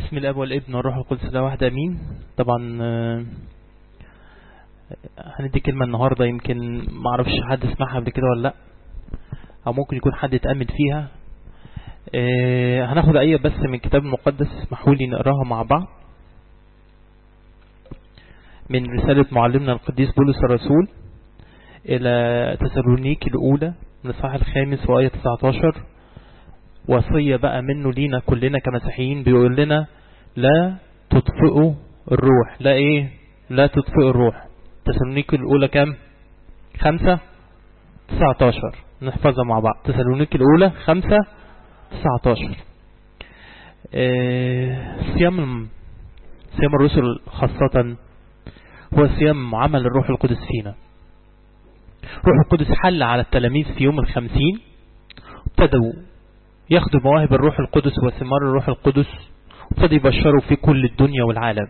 بسم الاب والابن والروح القدس ده واحد امين طبعا آه، هندي كلمة النهاردة يمكن ما اعرفش حد سمعها قبل كده ولا لا او ممكن يكون حد اتأمن فيها آه، هناخد ايه بس من الكتاب المقدس اسمحوا لي نقراها مع بعض من رسالة معلمنا القديس بولس الرسول الى تسالونيكي الاولى من الصحيح الخامس وآية 19 وصية بقى منه لينا كلنا كمسيحيين بيقول لنا لا تطفئوا الروح لا ايه لا تطفئوا الروح تسالونيكي الاولى كام خمسة 19 نحفظها مع بعض تسالونيكي الاولى خمسة 19 آه، صيام صيام الرسل خاصة هو صيام عمل الروح القدس فينا روح القدس حل على التلاميذ في يوم الخمسين ابتدوا ياخدوا مواهب الروح القدس وثمار الروح القدس وابتدوا يبشروا في كل الدنيا والعالم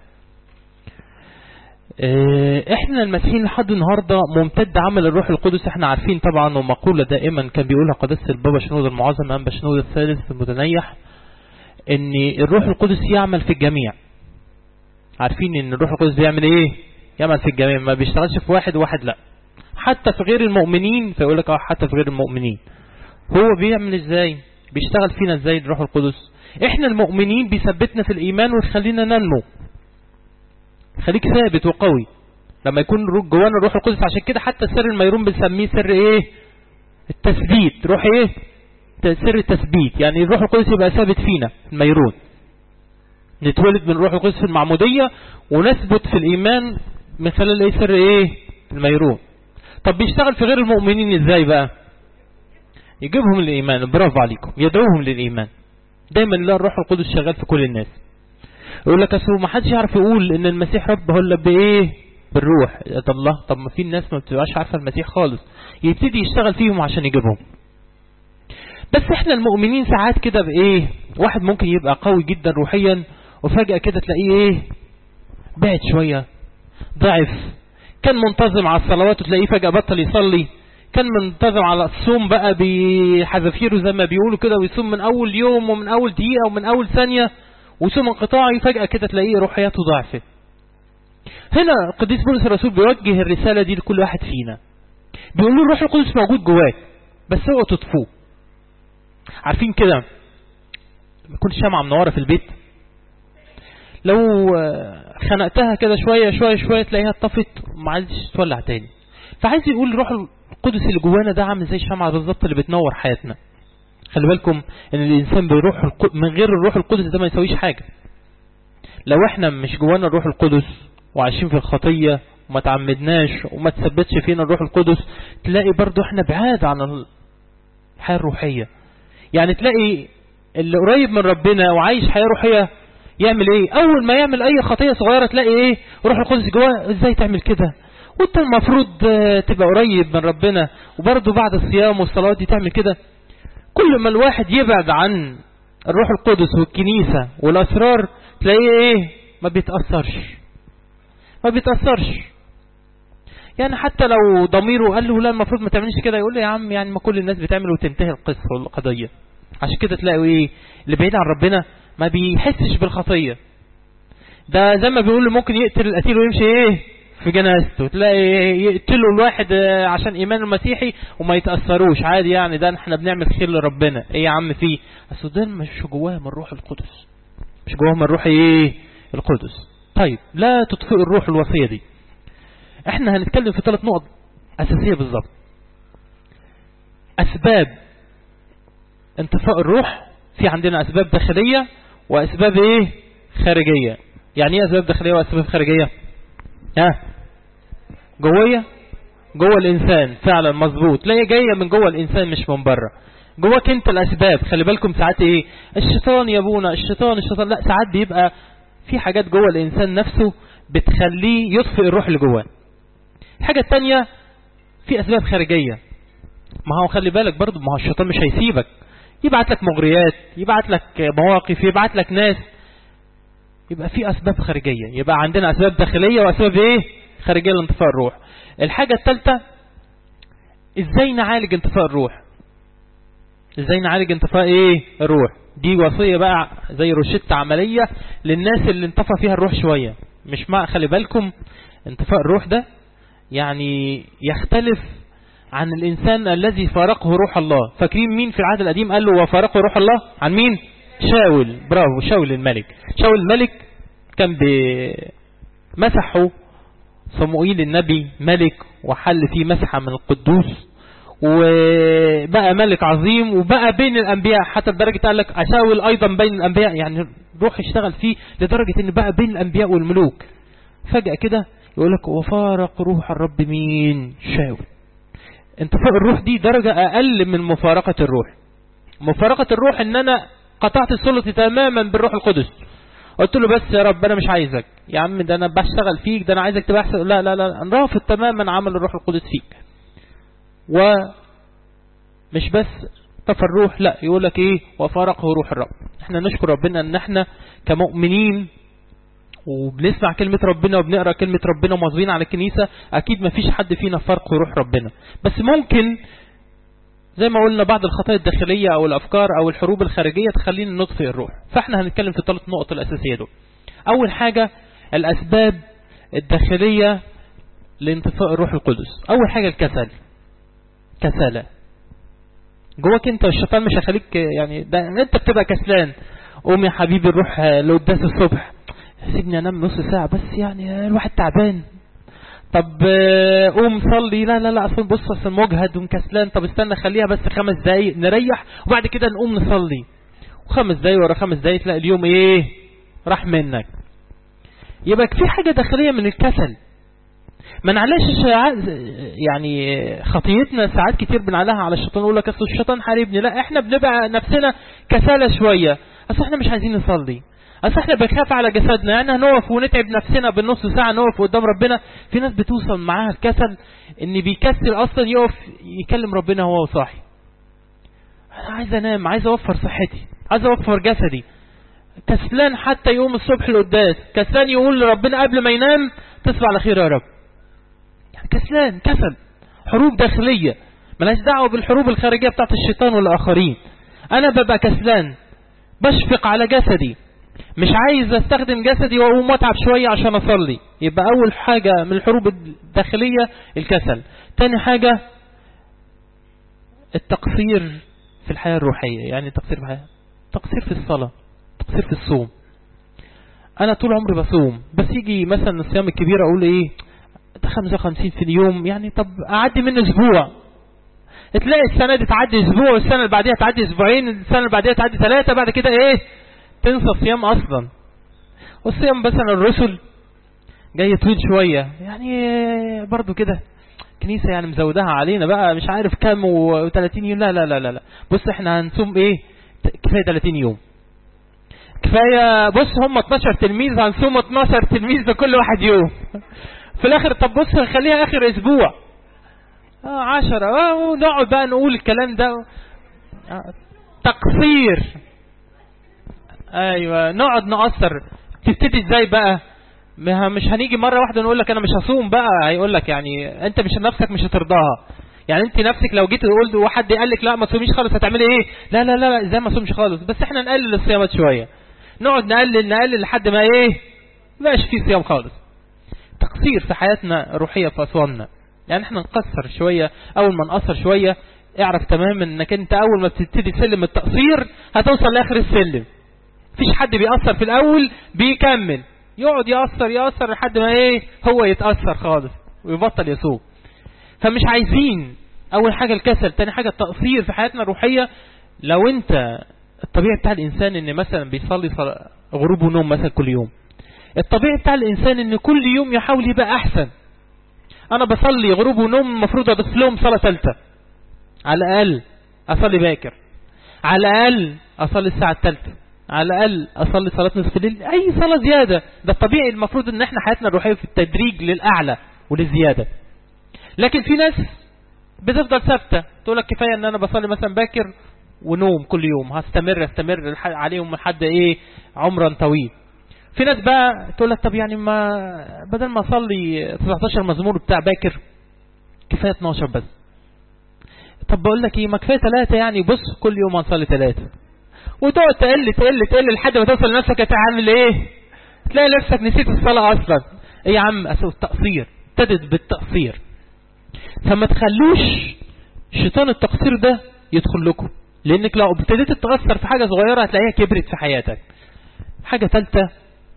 اه، احنا المسيحيين لحد النهارده ممتد عمل الروح القدس احنا عارفين طبعا ومقولة دائما كان بيقولها قداسة البابا شنود المعظم انبا شنود الثالث المتنيح ان الروح القدس يعمل في الجميع عارفين ان الروح القدس بيعمل ايه يعمل في الجميع ما بيشتغلش في واحد وواحد لا حتى في غير المؤمنين فيقول لك اه حتى في غير المؤمنين هو بيعمل ازاي بيشتغل فينا ازاي الروح القدس احنا المؤمنين بيثبتنا في الايمان ويخلينا ننمو خليك ثابت وقوي لما يكون رو- جوانا الروح القدس عشان كده حتى سر الميرون بنسميه سر ايه التثبيت روح ايه ت- سر التثبيت يعني الروح القدس يبقى ثابت فينا الميرون نتولد من الروح القدس في المعمودية ونثبت في الإيمان من خلال ايه سر ايه الميرون طب بيشتغل في غير المؤمنين ازاي بقى يجيبهم للإيمان برافو عليكم يدعوهم للإيمان دايما لا الروح القدس شغال في كل الناس يقول لك اصل ما حدش يعرف يقول ان المسيح رب هو اللي بايه بالروح يا ده الله طب ما في ناس ما بتبقاش عارفه المسيح خالص يبتدي يشتغل فيهم عشان يجيبهم بس احنا المؤمنين ساعات كده بايه واحد ممكن يبقى قوي جدا روحيا وفجأة كده تلاقيه ايه بعد شوية ضعف كان منتظم على الصلوات وتلاقيه فجأة بطل يصلي كان منتظم على الصوم بقى بحذافيره زي ما بيقولوا كده ويصوم من اول يوم ومن اول دقيقة ومن اول ثانية وصوم انقطاعي فجأة كده تلاقيه روحياته ضعفت هنا القديس بولس الرسول بيوجه الرسالة دي لكل واحد فينا بيقول له الروح القدس موجود جواك بس هو تطفوه عارفين كده لما يكون شمعة منورة في البيت لو آه، خنقتها كده شوية شوية شوية تلاقيها اتطفت وما عادش تولع تاني فعايز يقول الروح القدس اللي جوانا ده عامل زي الشمعة بالظبط اللي بتنور حياتنا خلي بالكم ان الانسان بيروح الق- من غير الروح القدس ده ما يسويش حاجة لو احنا مش جوانا الروح القدس وعايشين في الخطية وما تعمدناش وما تثبتش فينا الروح القدس تلاقي برضو احنا بعاد عن الحياة الروحية يعني تلاقي اللي قريب من ربنا وعايش حياة روحية يعمل ايه اول ما يعمل اي خطية صغيرة تلاقي ايه روح القدس جواه ازاي تعمل كده وانت المفروض آه، تبقى قريب من ربنا وبرضه بعد الصيام والصلاة دي تعمل كده كل ما الواحد يبعد عن الروح القدس والكنيسة والأسرار تلاقيه ايه ما بيتأثرش ما بيتأثرش يعني حتى لو ضميره قال له لا المفروض ما تعملش كده يقول له يا عم يعني ما كل الناس بتعمل وتنتهي القصة والقضية عشان كده تلاقوا ايه اللي بعيد عن ربنا ما بيحسش بالخطية ده زي ما بيقول ممكن يقتل القتيل ويمشي ايه في جنازته تلاقي يقتلوا الواحد آه، عشان ايمانه المسيحي وما يتأثروش عادي يعني ده احنا بنعمل خير لربنا ايه يا عم فيه اصل ده مش جواه من الروح القدس مش جواه من الروح ايه القدس طيب لا تطفئ الروح الوصية دي احنا هنتكلم في ثلاث نقط اساسية بالظبط اسباب انطفاء الروح في عندنا اسباب داخلية واسباب ايه خارجية يعني ايه اسباب داخلية واسباب خارجية ها جوية جوه الانسان فعلا مظبوط لا هي جاية من جوه الانسان مش من بره جواك انت الاسباب خلي بالكم ساعات ايه الشيطان يا ابونا الشيطان الشيطان لا ساعات بيبقى في حاجات جوه الانسان نفسه بتخليه يطفئ الروح اللي جواه الحاجة التانية في اسباب خارجية ما هو خلي بالك برضو ما هو الشيطان مش هيسيبك يبعت لك مغريات يبعت لك مواقف يبعت لك ناس يبقى في اسباب خارجية يبقى عندنا اسباب داخلية واسباب ايه خارجية لانطفاء الروح الحاجة الثالثة ازاي نعالج انطفاء الروح ازاي نعالج انطفاء ايه الروح دي وصية بقى زي روشتة عملية للناس اللي انطفى فيها الروح شوية مش ما خلي بالكم انطفاء الروح ده يعني يختلف عن الإنسان الذي فارقه روح الله فاكرين مين في العهد القديم قال له وفارقه روح الله عن مين شاول برافو شاول الملك شاول الملك كان مسحه صموئيل النبي ملك وحل فيه مسحة من القدوس وبقى ملك عظيم وبقى بين الأنبياء حتى لدرجة قال لك أشاول أيضا بين الأنبياء يعني روح اشتغل فيه لدرجة أن بقى بين الأنبياء والملوك فجأة كده يقول لك وفارق روح الرب مين شاول انتفاء الروح دي درجة أقل من مفارقة الروح مفارقة الروح ان انا قطعت السلطة تماما بالروح القدس قلت له بس يا رب انا مش عايزك يا عم ده انا بشتغل فيك ده انا عايزك تبقى احسن لا لا لا انا رافض تماما عمل الروح القدس فيك ومش بس طفى الروح لا يقول لك ايه وفارقه روح الرب احنا نشكر ربنا ان احنا كمؤمنين وبنسمع كلمة ربنا وبنقرأ كلمة ربنا ومواظبين على الكنيسة أكيد ما فيش حد فينا فرق روح ربنا بس ممكن زي ما قلنا بعض الخطايا الداخلية أو الأفكار أو الحروب الخارجية تخلينا نطفئ الروح فاحنا هنتكلم في الثلاث نقط الأساسية دول أول حاجة الأسباب الداخلية لانطفاء الروح القدس أول حاجة الكسل كسالة جواك انت الشيطان مش هيخليك يعني ده انت بتبقى كسلان قوم يا حبيبي نروح لقداس الصبح سيبني انام نص ساعة بس يعني الواحد تعبان طب قوم صلي لا لا لا اصلا بص اصلا مجهد ومكسلان طب استنى خليها بس خمس دقايق نريح وبعد كده نقوم نصلي وخمس دقايق ورا خمس دقايق تلاقي اليوم ايه راح منك يبقى في حاجة داخلية من الكسل ما نعلاش يعني خطيتنا ساعات كتير بنعلها على الشيطان يقول لك اصل الشيطان حاربني لا احنا بنبقى نفسنا كسالة شوية اصل احنا مش عايزين نصلي اصل احنا بنخاف على جسدنا يعني هنقف ونتعب نفسنا بالنص ساعة نقف قدام ربنا في ناس بتوصل معاها الكسل ان بيكسل اصلا يقف يكلم ربنا وهو صاحي انا عايز انام عايز اوفر صحتي عايز اوفر جسدي كسلان حتى يوم الصبح القداس كسلان يقول لربنا قبل ما ينام تصبح على خير يا رب يعني كسلان كسل حروب داخلية ملهاش دعوة بالحروب الخارجية بتاعت الشيطان والآخرين أنا ببقى كسلان بشفق على جسدي مش عايز استخدم جسدي واقوم اتعب شوية عشان اصلي يبقى اول حاجة من الحروب الداخلية الكسل تاني حاجة التقصير في الحياة الروحية يعني تقصير في الحياة تقصير في الصلاة تقصير في الصوم انا طول عمري بصوم بس يجي مثلا الصيام الكبير اقول ايه ده 55 في اليوم يعني طب اعدي منه اسبوع تلاقي السنة دي تعدي اسبوع والسنة اللي بعديها تعدي اسبوعين السنة اللي بعديها تعدي ثلاثة بعد كده ايه تنسى الصيام اصلا والصيام مثلا الرسل جاي طويل شوية يعني برضو كده كنيسة يعني مزودها علينا بقى مش عارف كام و30 يوم لا لا لا لا لا بص احنا هنصوم ايه كفاية 30 يوم كفاية بص هم 12 تلميذ هنصوم 12 تلميذ لكل واحد يوم في الاخر طب بص نخليها اخر اسبوع اه عشرة اه ونقعد بقى نقول الكلام ده آه تقصير ايوه نقعد نقصر تبتدي ازاي بقى مش هنيجي مرة واحدة نقول لك انا مش هصوم بقى هيقول لك يعني انت مش نفسك مش هترضاها يعني انت نفسك لو جيت قلت وحد قال لك لا ما تصوميش خالص هتعملي ايه لا لا لا ازاي ما اصومش خالص بس احنا نقلل الصيامات شوية نقعد نقلل نقلل لحد ما ايه مبقاش في صيام خالص تقصير في حياتنا الروحية في أسواننا يعني احنا نقصر شوية اول ما نقصر شوية اعرف تماما انك انت اول ما بتبتدي سلم التقصير هتوصل لاخر السلم مفيش حد بيأثر في الاول بيكمل يقعد يأثر يأثر لحد ما ايه هو يتأثر خالص ويبطل يسوق فمش عايزين اول حاجة الكسل تاني حاجة التقصير في حياتنا الروحية لو انت الطبيعي بتاع الانسان ان مثلا بيصلي غروب ونوم مثلا كل يوم الطبيعي بتاع الانسان ان كل يوم يحاول يبقى احسن انا بصلي غروب ونوم المفروض اضيف لهم صلاة ثالثة على الاقل اصلي باكر على الاقل اصلي الساعة الثالثة على الاقل اصلي صلاة نصف الليل اي صلاة زيادة ده الطبيعي المفروض ان احنا حياتنا الروحية في التدريج للاعلى وللزيادة لكن في ناس بتفضل ثابتة تقول لك كفاية ان انا بصلي مثلا باكر ونوم كل يوم هستمر استمر عليهم لحد ايه عمرا طويل في ناس بقى تقول لك طب يعني ما بدل ما اصلي 19 مزمور بتاع باكر كفايه 12 بس طب بقول لك ايه ما كفايه ثلاثه يعني بص كل يوم هنصلي ثلاثه وتقعد تقل تقل تقل لحد ما توصل لنفسك هتعمل ايه تلاقي نفسك نسيت الصلاه اصلا ايه يا عم اسوء التقصير ابتدت بالتقصير فما تخلوش شيطان التقصير ده يدخل لكم لانك لو ابتديت تتأثر في حاجة صغيرة هتلاقيها كبرت في حياتك حاجة ثالثة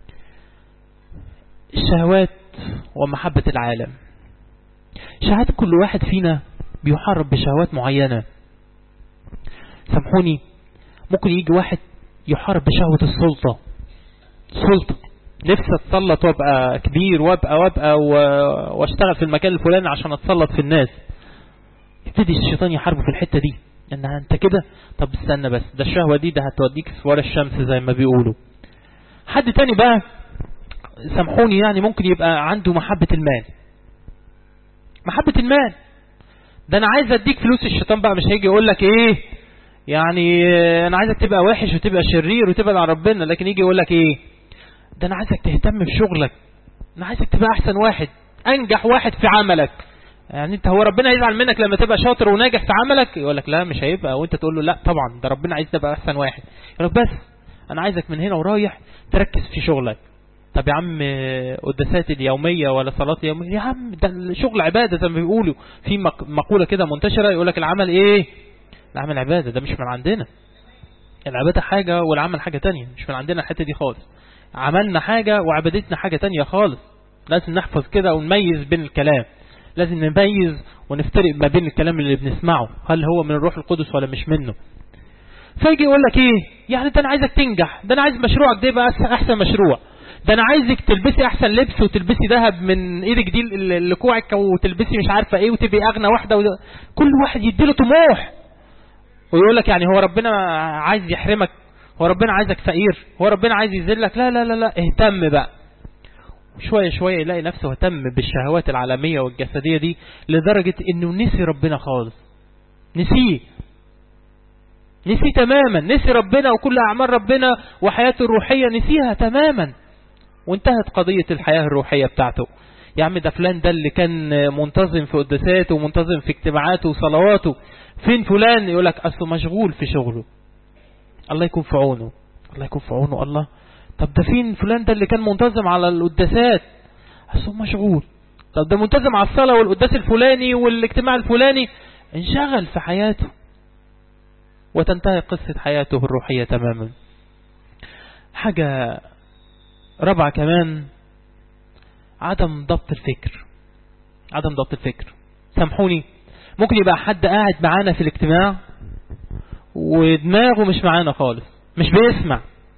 الشهوات ومحبة العالم شهوات كل واحد فينا بيحارب بشهوات معينة سامحوني ممكن يجي واحد يحارب بشهوة السلطة سلطة نفسي اتسلط وابقى كبير وابقى وابقى واشتغل في المكان الفلاني عشان اتسلط في الناس يبتدي الشيطان يحاربه في الحتة دي ان انت كده طب استنى بس ده الشهوة دي ده هتوديك ورا الشمس زي ما بيقولوا حد تاني بقى سامحوني يعني ممكن يبقى عنده محبة المال محبة المال ده انا عايز اديك فلوس الشيطان بقى مش هيجي يقول لك ايه يعني انا عايزك تبقى وحش وتبقى شرير وتبعد عن ربنا لكن يجي يقول لك ايه ده انا عايزك تهتم بشغلك انا عايزك تبقى احسن واحد انجح واحد في عملك يعني انت هو ربنا يزعل منك لما تبقى شاطر وناجح في عملك يقول لك لا مش هيبقى وانت تقول له لا طبعا ده ربنا عايز تبقى احسن واحد يقول لك بس انا عايزك من هنا ورايح تركز في شغلك طب يا عم قداسات اليومية ولا صلاة اليومية يا عم ده الشغل عبادة زي ما بيقولوا في مقولة كده منتشرة يقول لك العمل ايه العمل عبادة ده مش من عندنا العبادة حاجة والعمل حاجة تانية مش من عندنا الحتة دي خالص عملنا حاجة وعبادتنا حاجة تانية خالص لازم نحفظ كده ونميز بين الكلام لازم نميز ونفترق ما بين الكلام اللي بنسمعه هل هو من الروح القدس ولا مش منه فيجي يقول لك ايه يعني ده انا عايزك تنجح ده انا عايز مشروعك ده يبقى احسن مشروع ده انا عايزك تلبسي احسن لبس وتلبسي ذهب من ايدك دي لكوعك وتلبسي مش عارفه ايه وتبقي اغنى واحده وده. كل واحد يديله طموح ويقول لك يعني هو ربنا عايز يحرمك هو ربنا عايزك فقير هو ربنا عايز يذلك لا لا لا لا اهتم بقى شوية شوية يلاقي نفسه اهتم بالشهوات العالمية والجسدية دي لدرجة انه نسي ربنا خالص نسيه نسي تماما نسي ربنا وكل اعمال ربنا وحياته الروحية نسيها تماما وانتهت قضية الحياة الروحية بتاعته يا عم ده فلان ده اللي كان منتظم في قداساته ومنتظم في اجتماعاته وصلواته فين فلان يقول لك اصله مشغول في شغله الله يكون في عونه الله يكون في عونه الله طب ده فين فلان ده اللي كان منتظم على القداسات اصله مشغول طب ده منتظم على الصلاة والقداس الفلاني والاجتماع الفلاني انشغل في حياته وتنتهي قصة حياته الروحية تماما حاجة رابعة كمان عدم ضبط الفكر عدم ضبط الفكر سامحوني ممكن يبقى حد قاعد معانا في الاجتماع ودماغه مش معانا خالص مش بيسمع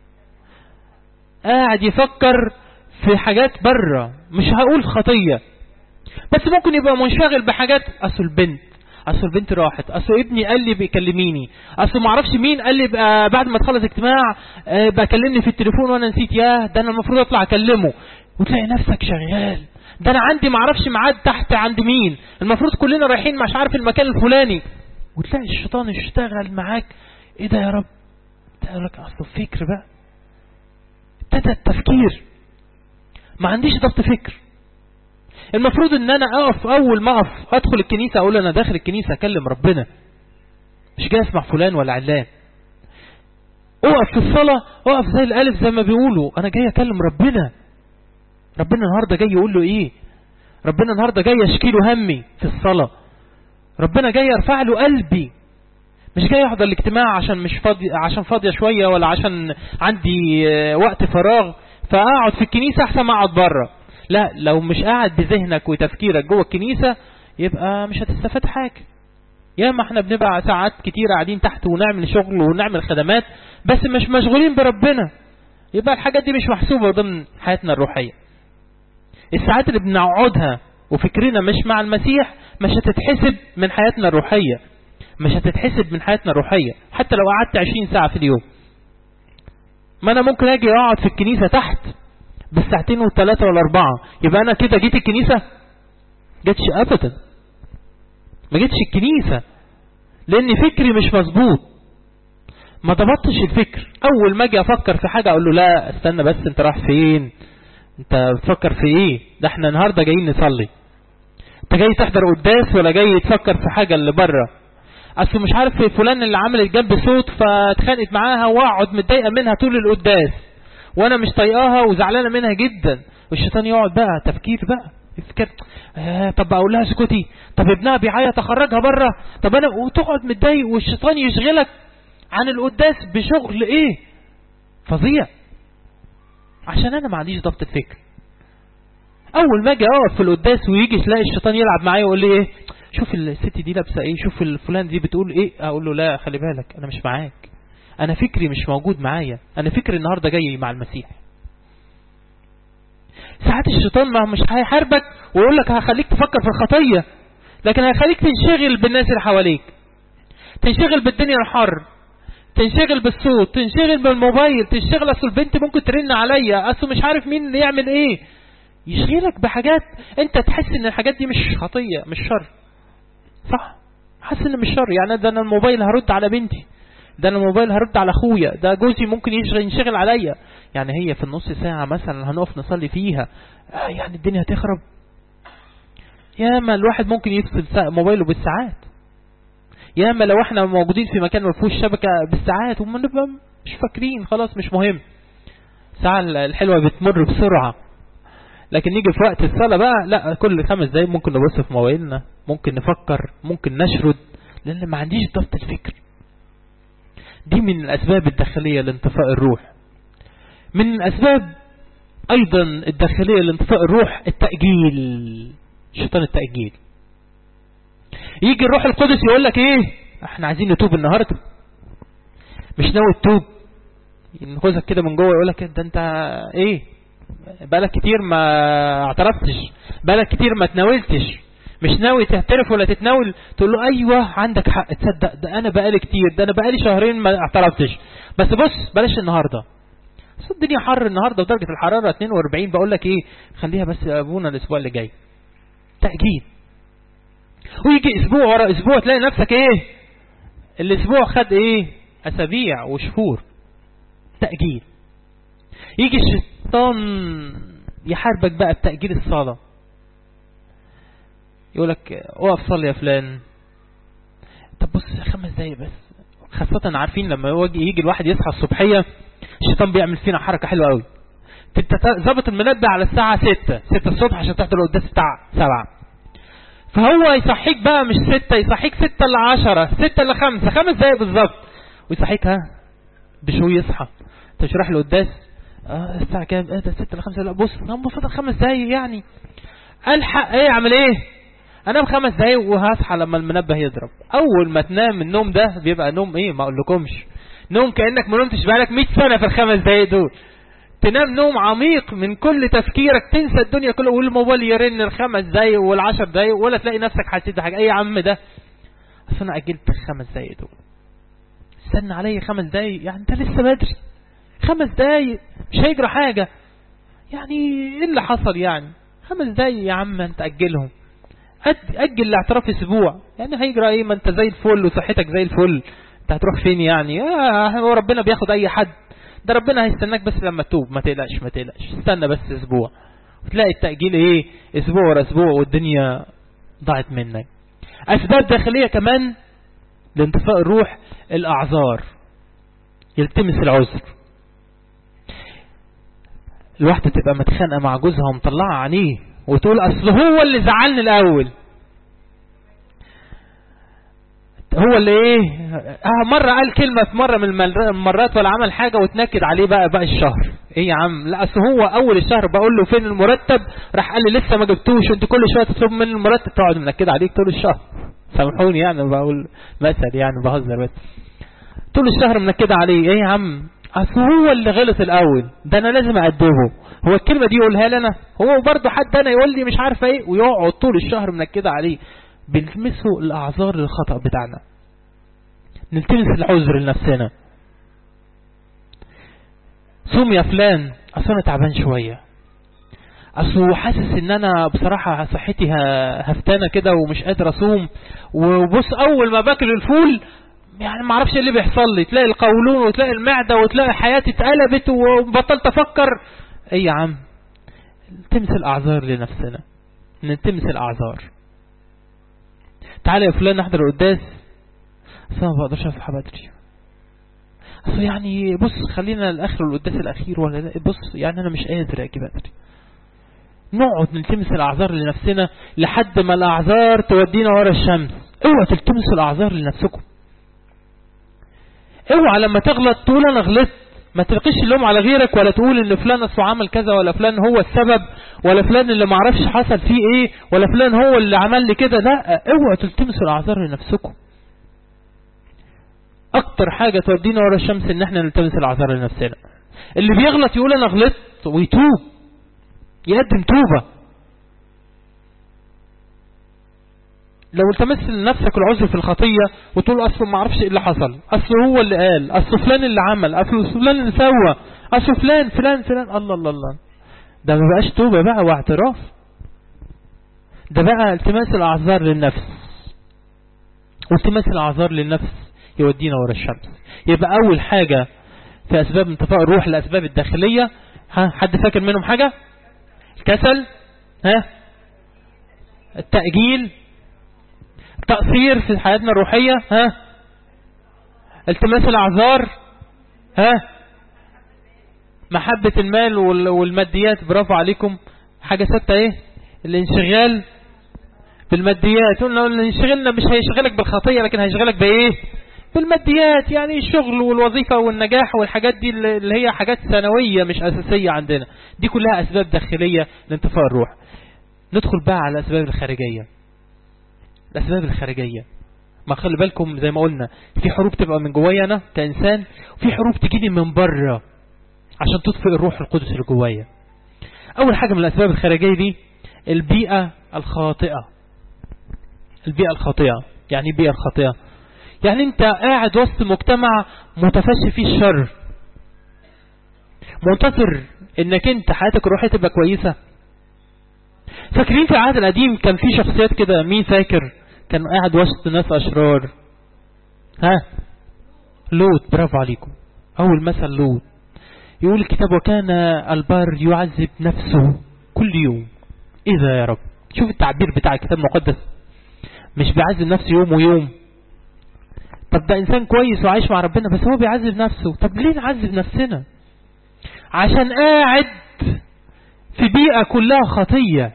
قاعد يفكر في حاجات بره مش هقول خطية بس ممكن يبقى منشغل بحاجات اصل البنت اصل البنت راحت اصل ابني قال لي بيكلميني اصل ما اعرفش مين قال لي بقى بعد ما تخلص اجتماع بكلمني في التليفون وانا نسيت ياه ده انا المفروض اطلع اكلمه وتلاقي نفسك شغال ده انا عندي ما اعرفش ميعاد تحت عند مين المفروض كلنا رايحين مش عارف المكان الفلاني وتلاقي الشيطان يشتغل معاك ايه ده يا رب تقول لك اصل الفكر بقى ابتدى التفكير ما عنديش ضبط فكر المفروض ان انا اقف اول ما اقف ادخل الكنيسة اقول انا داخل الكنيسة اكلم ربنا مش جاي اسمع فلان ولا علان اقف في الصلاة اقف زي الالف زي ما بيقولوا انا جاي اكلم ربنا ربنا النهاردة جاي يقول له ايه ربنا النهاردة جاي يشكي له همي في الصلاة ربنا جاي يرفع له قلبي مش جاي احضر الاجتماع عشان مش فاضي عشان فاضيه شويه ولا عشان عندي وقت فراغ فاقعد في الكنيسه احسن ما اقعد بره لا لو مش قاعد بذهنك وتفكيرك جوه الكنيسه يبقى مش هتستفاد حاجه يا ما احنا بنبقى ساعات كتير قاعدين تحت ونعمل شغل ونعمل خدمات بس مش مشغولين بربنا يبقى الحاجات دي مش محسوبه ضمن حياتنا الروحيه الساعات اللي بنقعدها وفكرنا مش مع المسيح مش هتتحسب من حياتنا الروحيه مش هتتحسب من حياتنا الروحية حتى لو قعدت 20 ساعة في اليوم ما انا ممكن اجي اقعد في الكنيسة تحت بالساعتين والثلاثة والاربعة يبقى انا كده جيت الكنيسة جيتش ابدا ما جيتش الكنيسة لان فكري مش مظبوط ما ضبطتش الفكر اول ما اجي افكر في حاجة اقول له لا استنى بس انت رايح فين انت بتفكر في ايه ده احنا النهاردة جايين نصلي انت جاي تحضر قداس ولا جاي تفكر في حاجة اللي بره اصل مش عارف فلان اللي عملت جنب صوت فاتخانقت معاها واقعد متضايقه منها طول القداس وانا مش طايقاها وزعلانه منها جدا والشيطان يقعد بقى تفكير بقى يفكر آه طب اقول لها اسكتي طب ابنها بيعيط اخرجها بره طب انا وتقعد متضايق والشيطان يشغلك عن القداس بشغل ايه فظيع عشان انا ما عنديش ضبط الفكر اول ما اجي اقف في القداس ويجي تلاقي الشيطان يلعب معايا ويقول لي ايه شوف الست دي لابسه ايه شوف الفلان دي بتقول ايه اقول له لا خلي بالك انا مش معاك انا فكري مش موجود معايا انا فكري النهارده جاي مع المسيح ساعات الشيطان ما مش هيحاربك ويقول لك هخليك تفكر في الخطيه لكن هيخليك تنشغل بالناس اللي حواليك تنشغل بالدنيا الحر تنشغل بالصوت تنشغل بالموبايل تنشغل اصل البنت ممكن ترن عليا اصل مش عارف مين اللي يعمل ايه يشغلك بحاجات انت تحس ان الحاجات دي مش خطيه مش شر صح حاسس ان مش شر يعني ده انا الموبايل هرد على بنتي ده انا الموبايل هرد على اخويا ده جوزي ممكن يشغل ينشغل عليا يعني هي في النص ساعة مثلا هنقف نصلي فيها آه يعني الدنيا هتخرب ياما الواحد ممكن يفصل موبايله بالساعات ياما لو احنا موجودين في مكان ما فيهوش شبكة بالساعات وما نبقى مش فاكرين خلاص مش مهم الساعة الحلوة بتمر بسرعة لكن نيجي في وقت الصلاة بقى لا كل خمس دقايق ممكن نبص في موبايلنا ممكن نفكر ممكن نشرد لان ما عنديش ضبط الفكر دي من الاسباب الداخلية لانطفاء الروح من الاسباب ايضا الداخلية لانطفاء الروح التأجيل شيطان التأجيل يجي الروح القدس يقول لك ايه احنا عايزين نتوب النهاردة مش ناوي تتوب ينخذك كده من جوه يقول لك ده انت ايه بقالك كتير ما اعترفتش بقالك كتير ما تناولتش مش ناوي تعترف ولا تتناول تقول له ايوه عندك حق تصدق ده انا بقالي كتير ده انا بقالي شهرين ما اعترفتش بس بص بلاش النهارده بس الدنيا حر النهارده ودرجه الحراره 42 بقول لك ايه خليها بس ابونا الاسبوع اللي جاي تاجيل ويجي اسبوع ورا اسبوع تلاقي نفسك ايه الاسبوع خد ايه اسابيع وشهور تاجيل يجي الشيطان يحاربك بقى بتاجيل الصلاه يقول لك اقف صلي يا فلان طب بص خمس دقايق بس خاصة عارفين لما يجي الواحد يصحى الصبحية الشيطان بيعمل فينا حركة حلوة قوي ظابط المنبه على الساعة 6 6 الصبح عشان تحضر القداس الساعة 7 فهو يصحيك بقى مش 6 يصحيك 6 ل 10 6 ل 5 خمس دقايق بالظبط ويصحيك ها بشوي يصحى انت مش رايح القداس اه الساعة كام ايه ده 6 ل 5 لا بص نام فاضل خمس دقايق يعني الحق ايه اعمل ايه انام خمس دقايق وهصحى لما المنبه يضرب اول ما تنام النوم ده بيبقى نوم ايه ما اقولكمش نوم كانك ما نمتش بقالك 100 سنه في الخمس دقايق دول تنام نوم عميق من كل تفكيرك تنسى الدنيا كلها والموبايل يرن الخمس دقايق والعشر دقايق ولا تلاقي نفسك حسيت بحاجه ايه يا عم ده اصل انا اجلت الخمس دقايق دول استنى عليا خمس دقايق يعني انت لسه بدري خمس دقايق مش هيجرى حاجه يعني ايه اللي حصل يعني خمس دقايق يا عم انت اجلهم أجل الاعتراف اسبوع يعني هيجرى ايه ما انت زي الفل وصحتك زي الفل انت هتروح فين يعني آه هو ربنا بياخد اي حد ده ربنا هيستناك بس لما تتوب ما تقلقش ما تقلقش استنى بس اسبوع وتلاقي التأجيل ايه اسبوع ورا اسبوع والدنيا ضاعت منك اسباب داخلية كمان لانطفاء الروح الاعذار يلتمس العذر الواحدة تبقى متخانقة مع جوزها ومطلعة عينيه وتقول اصل هو اللي زعلني الاول هو اللي ايه اه مرة قال كلمة في مرة من المرات ولا عمل حاجة وتنكد عليه بقى بقى الشهر ايه يا عم لا اصل هو اول الشهر بقول له فين المرتب راح قال لي لسه ما جبتوش انت كل شوية تطلب من المرتب تقعد منكد عليك طول الشهر سامحوني يعني بقول مثل يعني بهزر بس طول الشهر منكدة عليه ايه يا عم اصل هو اللي غلط الاول ده انا لازم اقدمه هو الكلمة دي يقولها لنا هو برضه حد انا يقول لي مش عارفه ايه ويقعد طول الشهر منكدة عليه بنلمسه الاعذار للخطأ بتاعنا نلتمس العذر لنفسنا صوم يا فلان اصل انا تعبان شوية اصل حاسس ان انا بصراحة صحتي هفتانة كده ومش قادر اصوم وبص اول ما باكل الفول يعني ما اعرفش ايه اللي بيحصل لي تلاقي القولون وتلاقي المعدة وتلاقي حياتي اتقلبت وبطلت افكر ايه يا عم نلتمس الاعذار لنفسنا نلتمس الاعذار تعالى يا فلان نحضر القداس بس انا ما بقدرش اصحى بدري اصل يعني بص خلينا الاخر والقداس الاخير ولا لا بص يعني انا مش قادر اجي بدري نقعد نلتمس الاعذار لنفسنا لحد ما الاعذار تودينا ورا الشمس اوعى تلتمسوا الاعذار لنفسكم اوعى لما تغلط تقول انا غلطت ما تلقيش اللوم على غيرك ولا تقول ان فلان اصله عمل كذا ولا فلان هو السبب ولا فلان اللي معرفش حصل فيه ايه ولا فلان هو اللي عمل لي كده لا اوعى تلتمسوا الاعذار لنفسكم اكتر حاجة تودينا ورا الشمس ان احنا نلتمس الاعذار لنفسنا اللي بيغلط يقول انا غلطت ويتوب يقدم توبة لو التمست لنفسك العذر في الخطية وتقول اصل ما اعرفش ايه اللي حصل اصل هو اللي قال اصل فلان اللي عمل اصل فلان اللي سوى اصل فلان فلان فلان الله الله الله ده ما بقاش توبة بقى واعتراف ده بقى التماس الاعذار للنفس والتماس الاعذار للنفس يودينا ورا الشمس يبقى اول حاجة في اسباب انطفاء الروح الاسباب الداخلية ها حد فاكر منهم حاجة الكسل ها التأجيل تقصير في حياتنا الروحية ها التماس الاعذار ها محبة المال والماديات برافو عليكم حاجة ستة ايه الانشغال بالماديات قلنا ان انشغلنا مش هيشغلك بالخطية لكن هيشغلك بايه بالماديات يعني الشغل والوظيفة والنجاح والحاجات دي اللي هي حاجات ثانوية مش أساسية عندنا دي كلها أسباب داخلية لانتفاء الروح ندخل بقى على الأسباب الخارجية الأسباب الخارجية ما خلي بالكم زي ما قلنا في حروب تبقى من جوايا أنا كإنسان وفي حروب تجيني من بره عشان تطفئ الروح القدس اللي جوايا أول حاجة من الأسباب الخارجية دي البيئة الخاطئة البيئة الخاطئة يعني البيئة الخاطئة يعني انت قاعد وسط مجتمع متفشي فيه الشر منتصر انك انت حياتك الروحية تبقى كويسة فاكرين في العهد القديم كان في شخصيات كده مين فاكر كان قاعد وسط ناس اشرار ها لوط برافو عليكم اول مثل لوط يقول الكتاب وكان البر يعذب نفسه كل يوم اذا يا رب شوف التعبير بتاع الكتاب المقدس مش بيعذب نفسه يوم ويوم طب ده انسان كويس وعايش مع ربنا بس هو بيعذب نفسه طب ليه نعذب نفسنا عشان قاعد في بيئة كلها خطية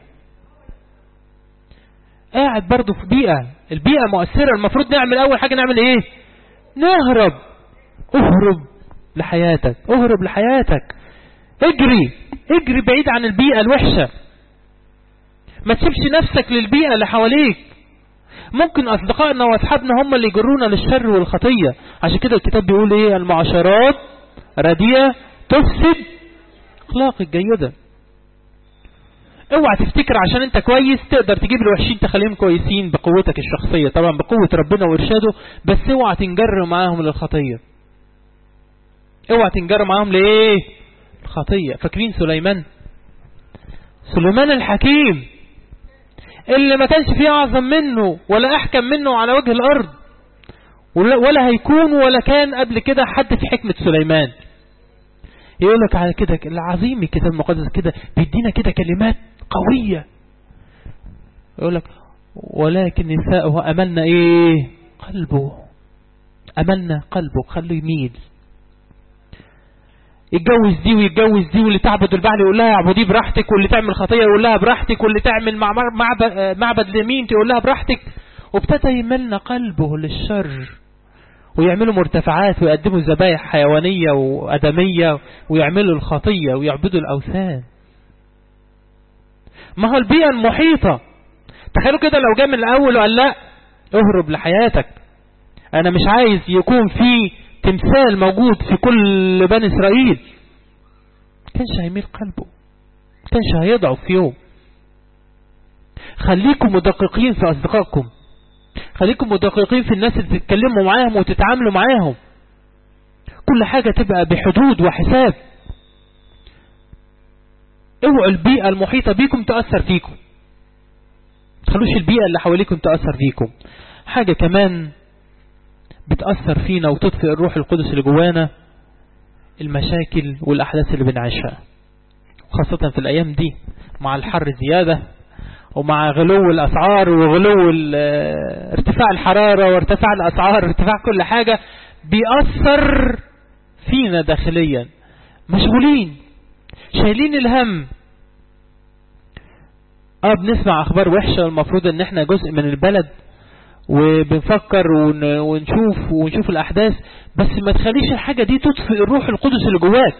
قاعد برضه في بيئة البيئة مؤثرة المفروض نعمل اول حاجة نعمل ايه نهرب اهرب لحياتك اهرب لحياتك اجري اجري بعيد عن البيئة الوحشة ما تسيبش نفسك للبيئة اللي حواليك ممكن أصدقائنا وأصحابنا هم اللي يجرونا للشر والخطية عشان كده الكتاب بيقول إيه المعاشرات رديئة تفسد أخلاق الجيدة اوعى تفتكر عشان انت كويس تقدر تجيب الوحشين تخليهم كويسين بقوتك الشخصية طبعا بقوة ربنا وإرشاده بس اوعى تنجر معاهم للخطية اوعى تنجر معاهم لإيه الخطية فاكرين سليمان سليمان الحكيم اللي ما كانش فيه أعظم منه ولا أحكم منه على وجه الأرض ولا هيكون ولا كان قبل كده حد في حكمة سليمان يقول لك على كده العظيم الكتاب المقدس كده بيدينا كده كلمات قوية يقول لك ولكن نساءه أملنا إيه قلبه أملنا قلبه خليه يميل يتجوز دي ويتجوز دي واللي تعبد البعل يقول لها اعبديه براحتك واللي تعمل خطية يقول لها براحتك واللي تعمل معبد, معبد لمين تقول لها براحتك وابتدى يملنا قلبه للشر ويعملوا مرتفعات ويقدموا ذبايح حيوانية وأدمية ويعملوا الخطية ويعبدوا الأوثان ما هو البيئة المحيطة تخيلوا كده لو جاء من الأول وقال لا اهرب لحياتك أنا مش عايز يكون في تمثال موجود في كل بني إسرائيل كانش هيميل قلبه كانش هيضعف في يوم خليكم مدققين في أصدقائكم خليكم مدققين في الناس اللي تتكلموا معاهم وتتعاملوا معاهم كل حاجة تبقى بحدود وحساب اوعوا البيئة المحيطة بيكم تأثر فيكم تخلوش البيئة اللي حواليكم تأثر فيكم حاجة كمان بتأثر فينا وتطفئ الروح القدس اللي جوانا المشاكل والأحداث اللي بنعيشها خاصة في الأيام دي مع الحر زيادة ومع غلو الأسعار وغلو ارتفاع الحرارة وارتفاع الأسعار ارتفاع كل حاجة بيأثر فينا داخليا مشغولين شايلين الهم اه بنسمع اخبار وحشة المفروض ان احنا جزء من البلد وبنفكر ونشوف ونشوف الاحداث بس ما تخليش الحاجة دي تطفئ الروح القدس اللي جواك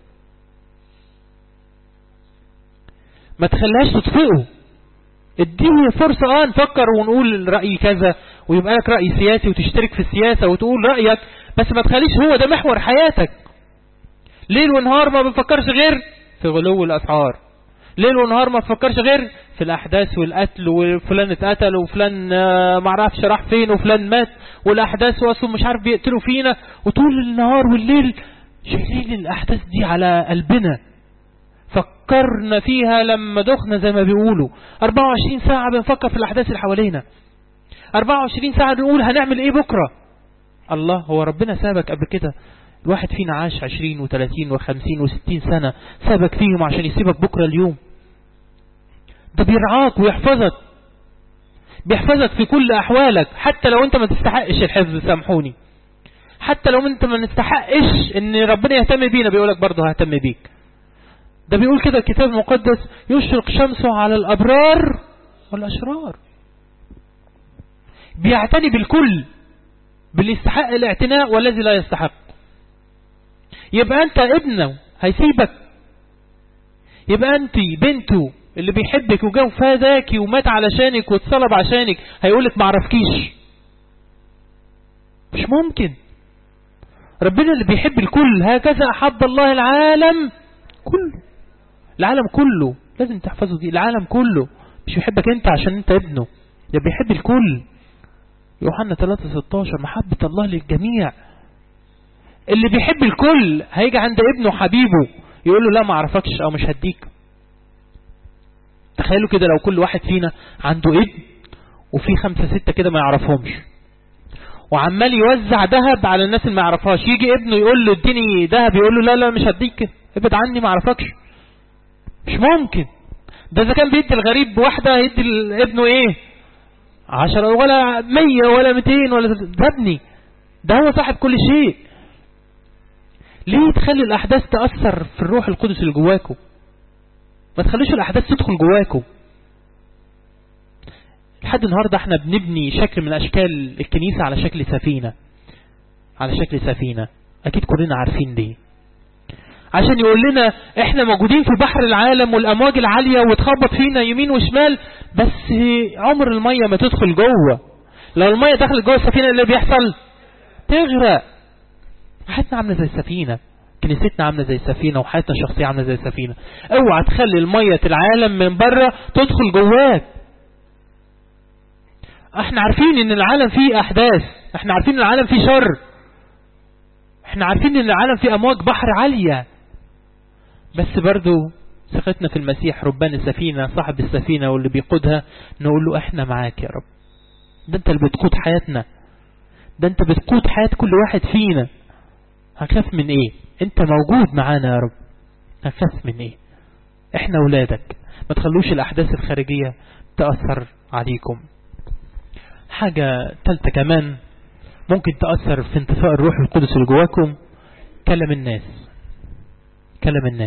ما تخليهاش تطفئه اديني فرصة اه نفكر ونقول رأي كذا ويبقى لك رأي سياسي وتشترك في السياسة وتقول رأيك بس ما تخليش هو ده محور حياتك ليل ونهار ما بنفكرش غير في غلو الأسعار ليل ونهار ما بنفكرش غير في الأحداث والقتل وفلان اتقتل وفلان ما عرفش راح فين وفلان مات والأحداث وأصله مش عارف بيقتلوا فينا وطول النهار والليل شايلين الأحداث دي على قلبنا فكرنا فيها لما دخنا زي ما بيقولوا 24 ساعة بنفكر في الأحداث اللي حوالينا 24 ساعة بنقول هنعمل ايه بكرة الله هو ربنا سابك قبل كده الواحد فينا عاش 20 و30 و50 و60 سنة سابك فيهم عشان يسيبك بكرة اليوم ده بيرعاك ويحفظك بيحفظك في كل أحوالك حتى لو انت ما تستحقش الحفظ سامحوني حتى لو انت ما نستحقش ان ربنا يهتم بينا بيقولك برضه ههتم بيك ده بيقول كده الكتاب المقدس يشرق شمسه على الأبرار والأشرار بيعتني بالكل باللي يستحق الاعتناء والذي لا يستحق يبقى انت ابنه هيسيبك يبقى انت بنته اللي بيحبك وجاو فاداكي ومات علشانك واتصلب عشانك هيقولك معرفكيش مش ممكن ربنا اللي بيحب الكل هكذا أحب الله العالم كله العالم كله لازم تحفظه دي العالم كله مش بيحبك انت عشان انت ابنه ده بيحب الكل يوحنا 3:16 محبة الله للجميع اللي بيحب الكل هيجي عند ابنه حبيبه يقول له لا ما اعرفكش او مش هديك تخيلوا كده لو كل واحد فينا عنده ابن وفي خمسة ستة كده ما يعرفهمش وعمال يوزع ذهب على الناس اللي ما يعرفهاش يجي ابنه يقول له اديني ذهب يقول له لا لا مش هديك ابعد عني ما اعرفكش مش ممكن ده اذا كان بيدي الغريب بواحدة هيدي ابنه ايه عشرة ولا مية ولا ميتين ولا ده ابني ده هو صاحب كل شيء ليه تخلي الأحداث تأثر في الروح القدس اللي جواكم ما تخليش الأحداث تدخل جواكم لحد النهاردة احنا بنبني شكل من أشكال الكنيسة على شكل سفينة على شكل سفينة أكيد كلنا عارفين دي عشان يقول لنا احنا موجودين في بحر العالم والأمواج العالية وتخبط فينا يمين وشمال بس عمر المية ما تدخل جوه لو المية دخلت جوه السفينة اللي بيحصل تغرق حياتنا عاملة زي السفينة كنيستنا عاملة زي السفينة وحياتنا الشخصية عاملة زي السفينة اوعى تخلي المية العالم من بره تدخل جواك احنا عارفين ان العالم فيه احداث احنا عارفين ان العالم فيه شر احنا عارفين ان العالم فيه امواج بحر عالية بس برضو ثقتنا في المسيح ربان السفينة صاحب السفينة واللي بيقودها نقول له احنا معاك يا رب ده انت اللي بتقود حياتنا ده انت بتقود حياة كل واحد فينا هنخاف من ايه انت موجود معانا يا رب هنخاف من ايه احنا اولادك ما تخلوش الاحداث الخارجية تأثر عليكم حاجة تالتة كمان ممكن تأثر في انتفاء الروح القدس اللي جواكم كلام الناس كلام الناس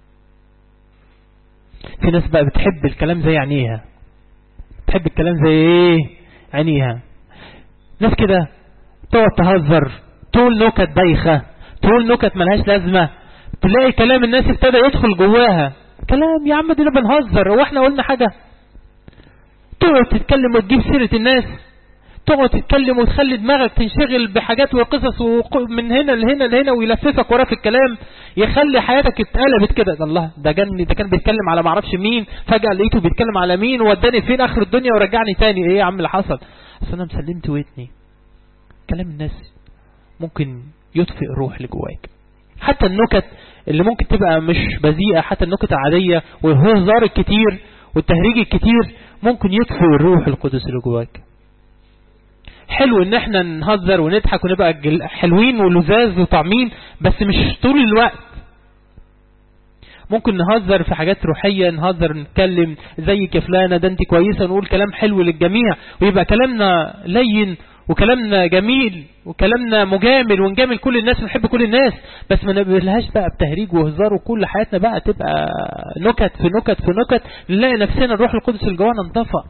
في ناس بقى بتحب الكلام زي عينيها تحب الكلام زي ايه عينيها ناس كده تقعد تهزر تقول نكت بايخة تقول نكت ملهاش لازمة تلاقي كلام الناس ابتدى يدخل جواها كلام يا عم دينا بنهزر هو احنا قلنا حاجة تقعد تتكلم وتجيب سيرة الناس تقعد تتكلم وتخلي دماغك تنشغل بحاجات وقصص من هنا لهنا لهنا ويلففك وراه في الكلام يخلي حياتك اتقلبت كده ده الله ده كان ده كان بيتكلم على معرفش مين فجأة لقيته بيتكلم على مين ووداني فين اخر الدنيا ورجعني تاني ايه يا عم اللي حصل اصل انا مسلمت ودني كلام الناس ممكن يطفئ الروح اللي جواك حتى النكت اللي ممكن تبقى مش بذيئة حتى النكت العادية والهزار الكتير والتهريج الكتير ممكن يطفئ الروح القدس اللي جواك حلو ان احنا نهزر ونضحك ونبقى حلوين ولذاذ وطعمين بس مش طول الوقت ممكن نهزر في حاجات روحية نهزر نتكلم زيك يا فلانة ده انت كويسة نقول كلام حلو للجميع ويبقى كلامنا لين وكلامنا جميل وكلامنا مجامل ونجامل كل الناس ونحب كل الناس بس ما نقبلهاش بقى بتهريج وهزار وكل حياتنا بقى تبقى نكت في نكت في نكت نلاقي نفسنا الروح القدس اللي جوانا انطفأ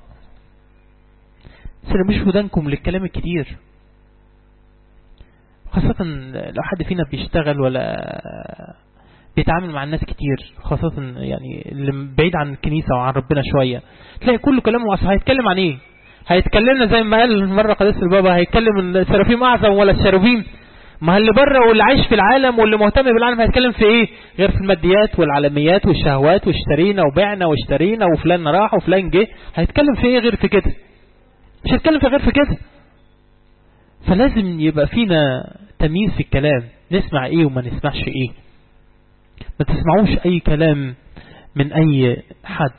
سنة مش ودانكم للكلام الكتير خاصة لو حد فينا بيشتغل ولا بيتعامل مع الناس كتير خاصة يعني اللي بعيد عن الكنيسة وعن ربنا شوية تلاقي كل كلامه أصلا هيتكلم عن ايه هيتكلمنا زي ما قال مرة قداس البابا هيتكلم السرافيم أعظم ولا الشروبيم ما اللي بره واللي عايش في العالم واللي مهتم بالعالم هيتكلم في ايه غير في الماديات والعالميات والشهوات واشترينا وبعنا واشترينا وفلان راح وفلان جه هيتكلم في ايه غير في كده مش هيتكلم في غير في كده فلازم يبقى فينا تمييز في الكلام نسمع ايه وما نسمعش ايه ما تسمعوش اي كلام من اي حد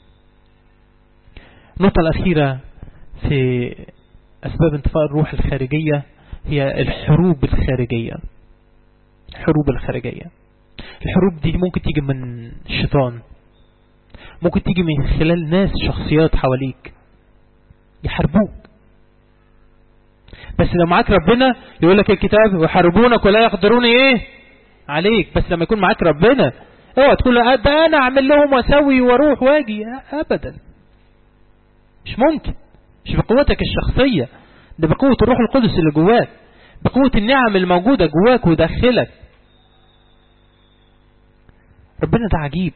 النقطة الأخيرة في أسباب انطفاء الروح الخارجية هي الحروب الخارجية الحروب الخارجية الحروب دي ممكن تيجي من الشيطان ممكن تيجي من خلال ناس شخصيات حواليك يحاربوك بس لو معاك ربنا يقول لك الكتاب ويحاربونك ولا يقدرون ايه عليك بس لما يكون معاك ربنا اوعى تقول ده انا اعمل لهم واسوي واروح واجي ابدا مش ممكن مش بقوتك الشخصية ده بقوة الروح القدس اللي جواك بقوة النعم اللي موجودة جواك وداخلك ربنا ده عجيب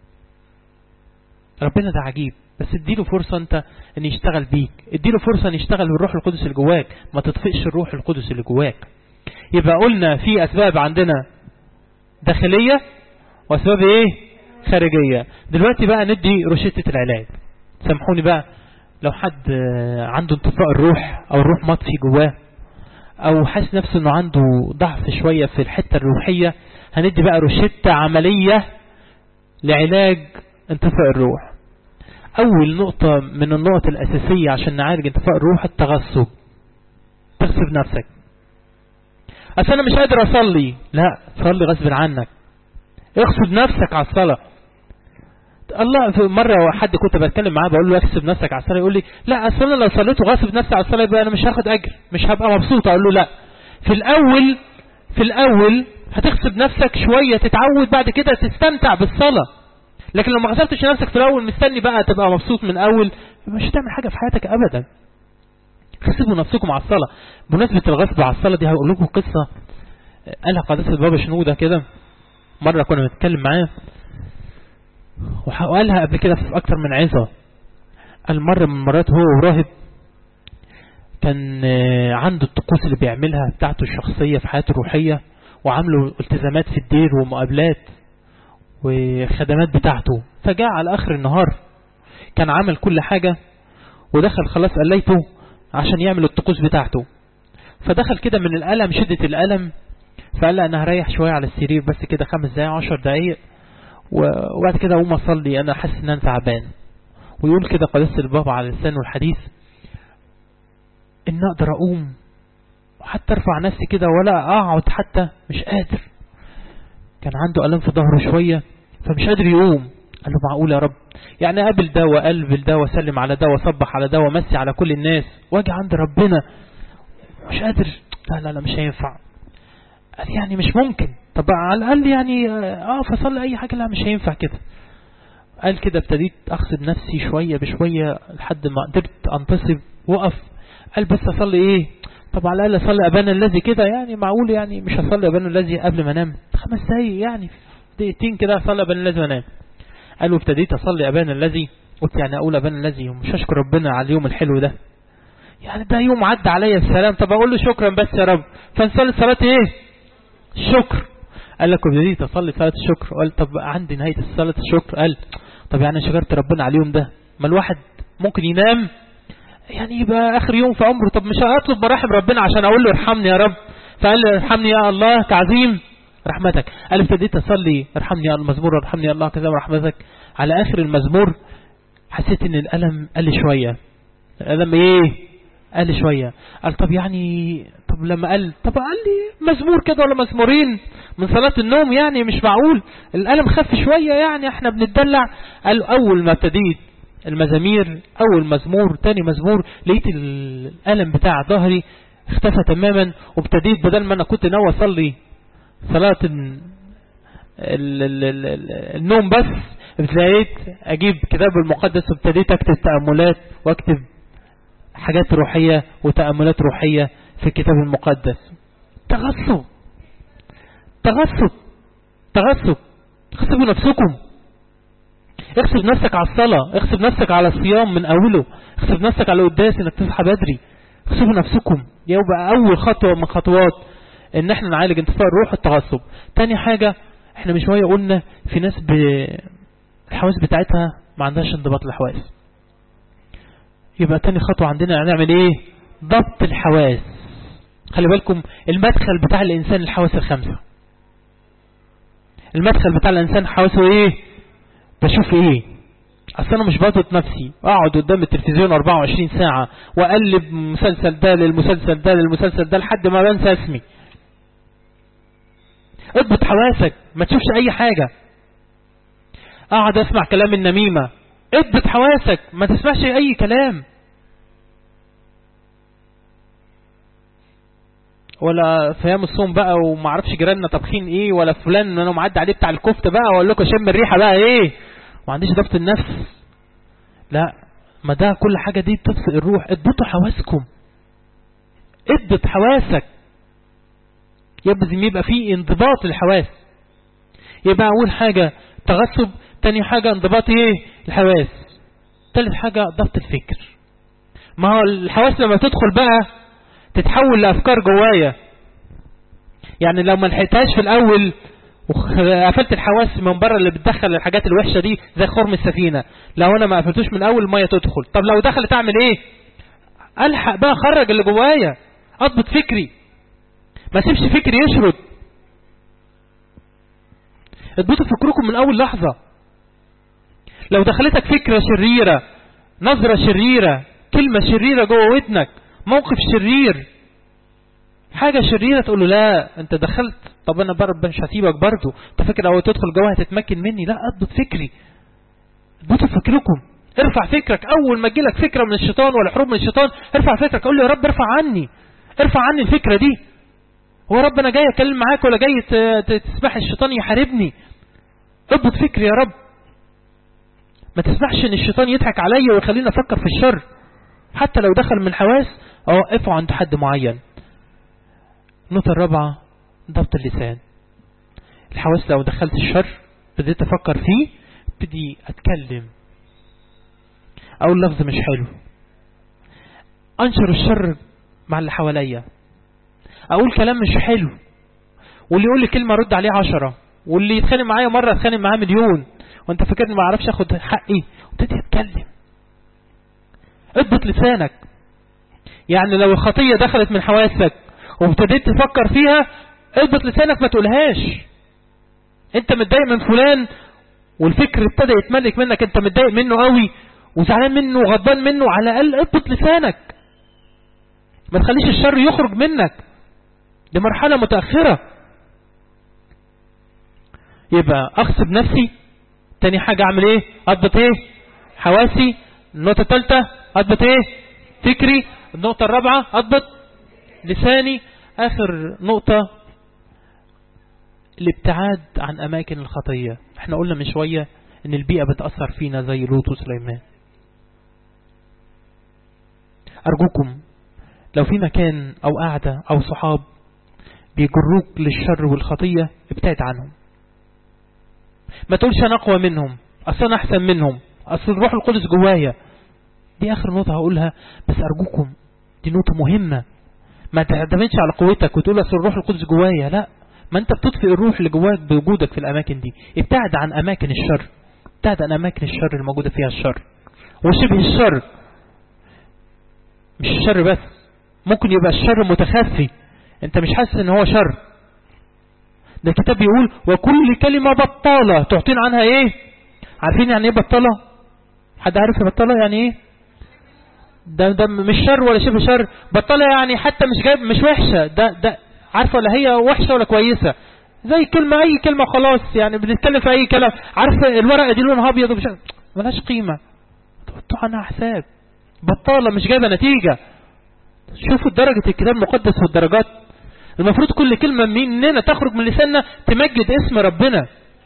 ربنا ده عجيب بس اديله فرصة انت ان يشتغل بيك اديله فرصة ان يشتغل بالروح القدس اللي جواك ما تطفئش الروح القدس اللي جواك يبقى قلنا في اسباب عندنا داخلية واسباب ايه خارجية دلوقتي بقى ندي روشتة العلاج سامحوني بقى لو حد عنده انطفاء الروح او الروح مطفي جواه او حاسس نفسه انه عنده ضعف شوية في الحتة الروحية هندي بقى روشتة عملية لعلاج انطفاء الروح اول نقطة من النقط الاساسية عشان نعالج انطفاء الروح التغصب تغصب نفسك اصل انا مش قادر اصلي لا صلي غصب عنك اغصب نفسك على الصلاة الله في مرة حد كنت بتكلم معاه بقول له اغصب نفسك على الصلاة يقول لي لا اصل انا لو صليت وغصب نفسي على الصلاة يبقى انا مش هاخد اجر مش هبقى مبسوط اقول له لا في الاول في الاول هتغصب نفسك شوية تتعود بعد كده تستمتع بالصلاة لكن لو ما غصبتش نفسك في الاول مستني بقى تبقى مبسوط من اول مش هتعمل حاجة في حياتك ابدا غصبوا نفسكم على الصلاة بمناسبة الغصب على الصلاة دي هقول لكم قصة قالها قداسة البابا شنودة كده مرة كنا بنتكلم معاه وقالها قبل كده في أكتر من عظة قال مرة من مرات هو وراهب كان عنده الطقوس اللي بيعملها بتاعته الشخصية في حياته الروحية وعامله التزامات في الدير ومقابلات وخدمات بتاعته فجاء على آخر النهار كان عمل كل حاجة ودخل خلاص قليته عشان يعمل الطقوس بتاعته فدخل كده من الألم شدة الألم فقال لا أنا هريح شوية على السرير بس كده خمس دقايق عشر دقايق وبعد كده أقوم أصلي أنا حاسس إن أنا تعبان ويقول كده قداسة البابا على لسانه الحديث إن أقدر أقوم وحتى أرفع نفسي كده ولا أقعد حتى مش قادر كان عنده ألم في ظهره شوية فمش قادر يقوم قال له معقول يا رب يعني قابل ده وقلبل ده وسلم على ده وصبح على ده ومسي على كل الناس واجي عند ربنا مش قادر لا لا لا مش هينفع قال يعني مش ممكن طب على الأقل يعني اه فصل أي حاجة لا مش هينفع كده قال كده ابتديت أغصب نفسي شوية بشوية لحد ما قدرت أنتصب وقف قال بس أصلي إيه طب على الأقل أصلي أبانا الذي كده يعني معقول يعني مش هصلي أبانا الذي قبل ما أنام خمس دقايق يعني دقيقتين كده أصلي أبانا الذي وأنام قال وابتديت أصلي أبانا الذي قلت يعني أقول أبانا الذي ومش أشكر ربنا على اليوم الحلو ده يعني ده يوم عدى عليا السلام طب أقول له شكرا بس يا رب فنصلي صلاة إيه الشكر قال لك وابتديت أصلي صلاة الشكر قال طب عندي نهاية صلاة الشكر قال طب يعني شكرت ربنا على اليوم ده ما الواحد ممكن ينام يعني يبقى آخر يوم في عمره طب مش هطلب مراحم ربنا عشان أقول له ارحمني يا رب فقال لي ارحمني يا الله تعظيم رحمتك قال ابتديت أصلي ارحمني يا المزمور ارحمني يا الله كذا ورحمتك على آخر المزمور حسيت ان الألم قل شوية الألم ايه قل شوية قال طب يعني طب طب لما قال طب قال لي مزمور كده ولا مزمورين من صلاة النوم يعني مش معقول القلم خف شوية يعني احنا بنتدلع قال اول ما ابتديت المزامير اول مزمور تاني مزمور لقيت القلم بتاع ظهري اختفى تماما وابتديت بدل ما انا كنت ناوي اصلي صلاة ال ال ال ال النوم بس ابتديت اجيب كتاب المقدس وابتديت اكتب تأملات واكتب حاجات روحية وتأملات روحية في الكتاب المقدس تغصب تغصب تغصب اغصبوا نفسكم اغصب نفسك على الصلاة اغصب نفسك على الصيام من اوله اغصب نفسك على القداس انك تصحى بدري اغصبوا نفسكم يبقى اول خطوة من خطوات ان احنا نعالج انتفاء الروح التغصب تاني حاجة احنا من شوية قلنا في ناس ب... الحواس بتاعتها ما عندهاش انضباط الحواس يبقى تاني خطوة عندنا هنعمل ايه ضبط الحواس خلي بالكم المدخل بتاع الانسان الحواس الخمسة المدخل بتاع الانسان حواسه ايه بشوف ايه اصل انا مش بضبط نفسي اقعد قدام التلفزيون 24 ساعة واقلب مسلسل ده للمسلسل ده للمسلسل ده لحد ما بنسى اسمي اضبط حواسك ما تشوفش اي حاجة اقعد اسمع كلام النميمة اضبط حواسك ما تسمعش اي كلام ولا فيام الصوم بقى وما اعرفش جيراننا طابخين ايه ولا فلان انا معدي عليه بتاع الكفته بقى واقول لكم شم الريحه بقى ايه ما عنديش ضبط النفس لا ما ده كل حاجه دي بتطفئ الروح اضبطوا حواسكم اضبط حواسك يبقى يبقى في انضباط للحواس يبقى اول حاجه تغصب تاني حاجه انضباط ايه الحواس تالت حاجه ضبط الفكر ما هو الحواس لما تدخل بقى تتحول لأفكار جوايا يعني لو ما لحقتهاش في الأول وقفلت الحواس من بره اللي بتدخل الحاجات الوحشة دي زي خرم السفينة لو أنا ما قفلتوش من أول المية تدخل طب لو دخلت أعمل إيه ألحق بقى أخرج اللي جوايا أضبط فكري ما سيبش فكري يشرد اضبطوا فكركم من أول لحظة لو دخلتك فكرة شريرة نظرة شريرة كلمة شريرة جوه ودنك موقف شرير حاجة شريرة تقول له لا انت دخلت طب انا برب مش هسيبك برضه انت فاكر لو تدخل جوه هتتمكن مني لا اضبط فكري اضبطوا فكركم ارفع فكرك اول ما تجيلك فكرة من الشيطان ولا حروب من الشيطان ارفع فكرك قول له يا رب ارفع عني ارفع عني الفكرة دي هو رب انا جاي اتكلم معاك ولا جاي تسمح الشيطان يحاربني اضبط فكري يا رب ما تسمحش ان الشيطان يضحك عليا ويخليني افكر في الشر حتى لو دخل من حواس اوقفه عند حد معين النقطة الرابعة ضبط اللسان الحواس لو دخلت الشر بديت افكر فيه ابتدي اتكلم اقول لفظ مش حلو انشر الشر مع اللي حواليا اقول كلام مش حلو واللي يقول لي كلمة رد عليه عشرة واللي يتخانق معايا مرة اتخانق معاه مليون وانت فاكرني ما اعرفش اخد حقي وابتدي اتكلم اضبط لسانك يعني لو الخطية دخلت من حواسك وابتديت تفكر فيها اضبط لسانك ما تقولهاش انت متضايق من فلان والفكر ابتدى يتملك منك انت متضايق منه قوي وزعلان منه وغضبان منه على الاقل اضبط لسانك ما تخليش الشر يخرج منك دي مرحلة متأخرة يبقى اغصب نفسي تاني حاجة اعمل ايه اضبط ايه حواسي النقطة الثالثة اضبط ايه فكري النقطة الرابعة اضبط لساني اخر نقطة الابتعاد عن اماكن الخطية احنا قلنا من شوية ان البيئة بتأثر فينا زي لوط وسليمان ارجوكم لو في مكان او قاعدة او صحاب بيجروك للشر والخطية ابتعد عنهم ما تقولش انا اقوى منهم اصل انا احسن منهم اصل الروح القدس جوايا دي اخر نقطة هقولها بس ارجوكم دي نقطة مهمة ما تعتمدش على قوتك وتقول اصل الروح القدس جوايا لا ما انت بتطفئ الروح اللي جواك بوجودك في الاماكن دي ابتعد عن اماكن الشر ابتعد عن اماكن الشر الموجودة فيها الشر وشبه الشر مش الشر بس ممكن يبقى الشر متخفي انت مش حاسس ان هو شر ده الكتاب بيقول وكل كلمة بطالة تعطين عنها ايه عارفين يعني ايه بطالة حد عارف بطالة يعني ايه ده ده مش شر ولا شبه شر بطلها يعني حتى مش جايب مش وحشة ده ده عارفة ولا هي وحشة ولا كويسة زي كلمة أي كلمة خلاص يعني بنتكلم في أي كلام عارفة الورقة دي لونها أبيض ومش ملهاش قيمة تحطوا عنها حساب بطالة مش جايبة نتيجة شوفوا درجة الكتاب المقدس والدرجات المفروض كل كلمة مننا تخرج من لساننا تمجد اسم ربنا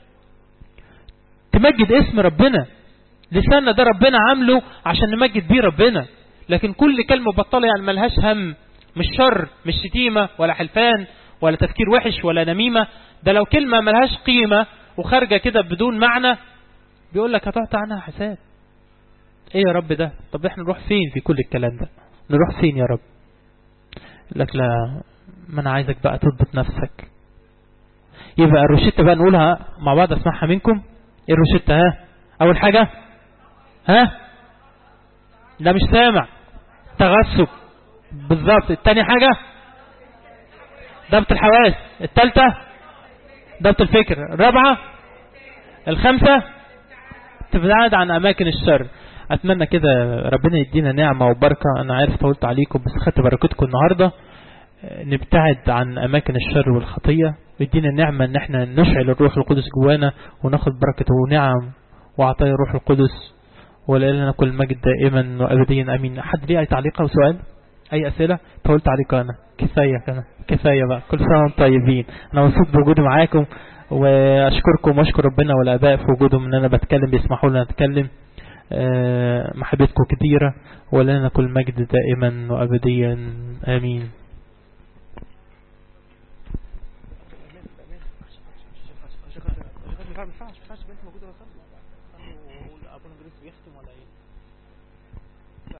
تمجد اسم ربنا لساننا ده ربنا عامله عشان نمجد بيه ربنا لكن كل كلمة بطالة يعني ملهاش هم مش شر مش شتيمة ولا حلفان ولا تفكير وحش ولا نميمة ده لو كلمة ملهاش قيمة وخارجة كده بدون معنى بيقول لك هتعطي عنها حساب ايه يا رب ده طب احنا نروح فين في كل الكلام ده نروح فين يا رب لك لا ما انا عايزك بقى تضبط نفسك يبقى الروشتة بقى نقولها مع بعض اسمعها منكم ايه الروشتة ها اول حاجة ها لا مش سامع تغسل بالظبط التاني حاجة ضبط الحواس التالتة ضبط الفكر الرابعة الخامسة تبعد عن أماكن الشر أتمنى كده ربنا يدينا نعمة وبركة أنا عارف طولت عليكم بس خدت بركتكم النهاردة نبتعد عن أماكن الشر والخطية ويدينا النعمة أن احنا نشعل الروح القدس جوانا وناخد بركته ونعم وعطايا الروح القدس ولنا كل المجد دائما وأبديا أمين حد ليه أي تعليق أو سؤال أي أسئلة طولت عليكم أنا كفاية أنا كفاية بقى كل سنة وانتم طيبين أنا مبسوط بوجودي معاكم وأشكركم وأشكر ربنا والآباء في وجودهم إن أنا بتكلم بيسمحوا لنا نتكلم محبتكم كثيرة ولنا كل مجد دائما وأبديا آمين ما ينفعش ما ينفعش بنت موجوده ولا ابونا جريس بيختم ولا ايه